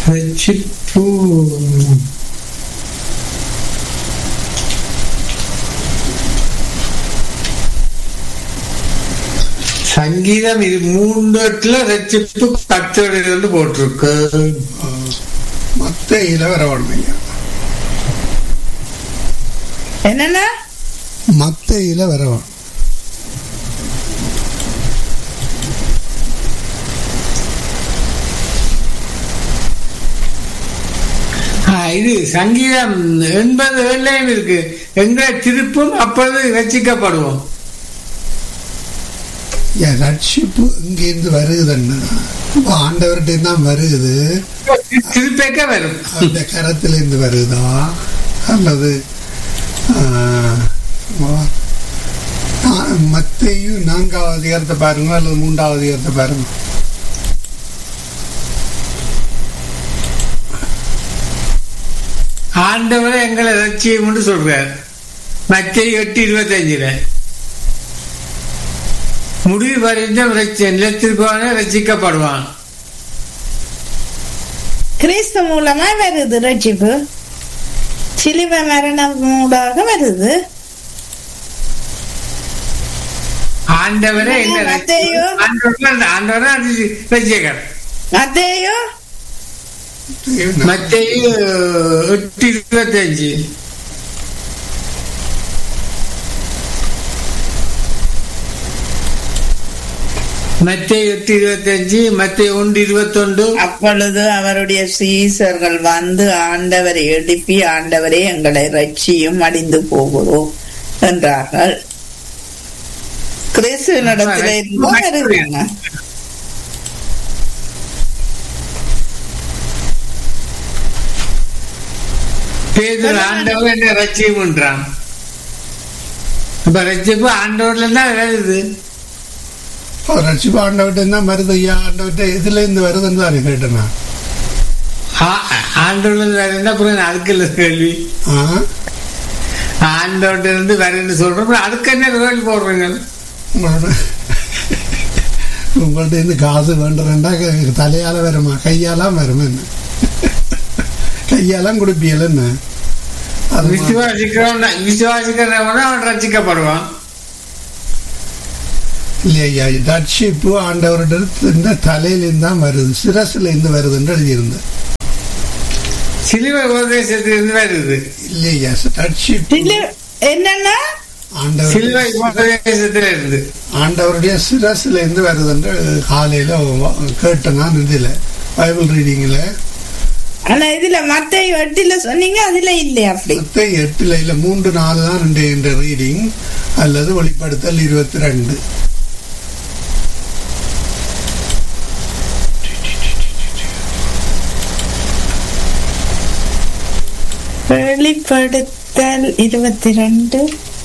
ரட்சிப்பு சங்கீதம் இது மூன்று இடத்துல ரட்சிப்பு கத்தோடு போட்டிருக்கு மத்த இல வரவணும் ஐயா என்னன்னா மத்த இல வரவணும் ஆ, இது சங்கீதம் எண்பது ஏழையும் இருக்கு எங்களை திருப்பும் அப்பொழுது ரட்சிக்கப்படுவோம் என் ரட்சிப்பு இங்கேருந்து வருகுதுன்னு இப்போ ஆண்டவர்கிட்ட தான் வருகுது திருப்பேக்க வரும் அந்த கரத்திலிருந்து வருதா அல்லது ஆஹ், வா- நா- மத்தேயும் நான்காவது அதிகாரத்தை பாருங்க அல்லது மூன்றாவது அதிகாரத்தை பாருங்க ஆண்டவரை எங்களை ரட்சியம்னு சொல்றார் மத்திய எட்டு இருபத்தஞ்சுல முடிவு வரைக்கும் ரட்சி- நிலத்திற்கான ரட்சிக்கப்படுவான் கிறிஸ்து மூலமா வருது ரட்சிப்பு சிலுவை மரணம் மூடாக வருது ஆண்டவரே என்ன மத்தேயு? ஆண்டவரை ரட்சிக்கர் அத்தேயோ மத்திய எட்டு இருபத்தஞ்சு மத்திய எட்டு இருபத்தஞ்சு மத்திய ஒன்று இருபத்தொண்டு அப்பொழுது அவருடைய சீசர்கள் வந்து ஆண்டவரை எழுப்பி ஆண்டவரே எங்களை ரட்சியும் அடிந்து போகிறோம் என்றார்கள் கிறிஸ்துவனிடத்திலே இருந்து வருகிறாங்க பேதர் ஆண்டவர் என்ன ரட்சியம்ன்றான் அப்ப ரட்சிப்பு ஆண்டவர்ல தான் வருது இப்போ ரட்சிப்பு ஆண்டவர்கிட்ட தான் வருது ஐயா ஆண்டவர்கிட்ட எதுல இருந்து வருதுன்னு தான் கேட்டேன் நான் ஆ- ஆண்டவர்ல இருந்து வருதுன்னா அப்புறம் அதுக்கு இல்லை கேள்வி ஆ ஆண்டவர்கிட்ட இருந்து வருதுன்னு சொல்றோம் அதுக்கு என்ன கேள்வி போடுறீங்க உங்களோட உங்கள்ட்ட இருந்து காசு வேண்டுறேன்டா க- தலையால வருமா கையாலாம் வருமா என்ன கையாலாம் கொடுப்பியல என்ன அது மா- விசுவாசிக்கிறவன் விசுவாசிக்கிறவன் அவன் ரட்சிக்கப்படுவான் இல்லையா ரட்சிப்பு ஆண்டவர்கிட்ட இந்த தலையிலேருந்து தான் வருது சிரசுல இருந்து வருதுன்னு எழுதியிருந்தேன் சிலுவை உபதேசத்திலிருந்து வருது இல்லையா ரட்சிப்பு சிலு- என்னன்னா ஆண்டவர் சிலுவை உபதேசத்துல இருந்து ஆண்டவருடைய சிரசுல இருந்து வருதுன்னு காலையில வ- கேட்டேன் நான் இதுல பைபிள் ரீடிங்ல ஆனா இதுல மத்த எட்டுல சொன்னீங்க அதுல இல்லையா அப்படி மத்த எட்டுல இல்ல மூன்று நாலு தான் ரெண்டு என்ற ரீடிங் அல்லது வெளிப்படுத்தல் இருபத்தி ரெண்டு வெளிப்படுத்தல் இருபத்தி ரெண்டு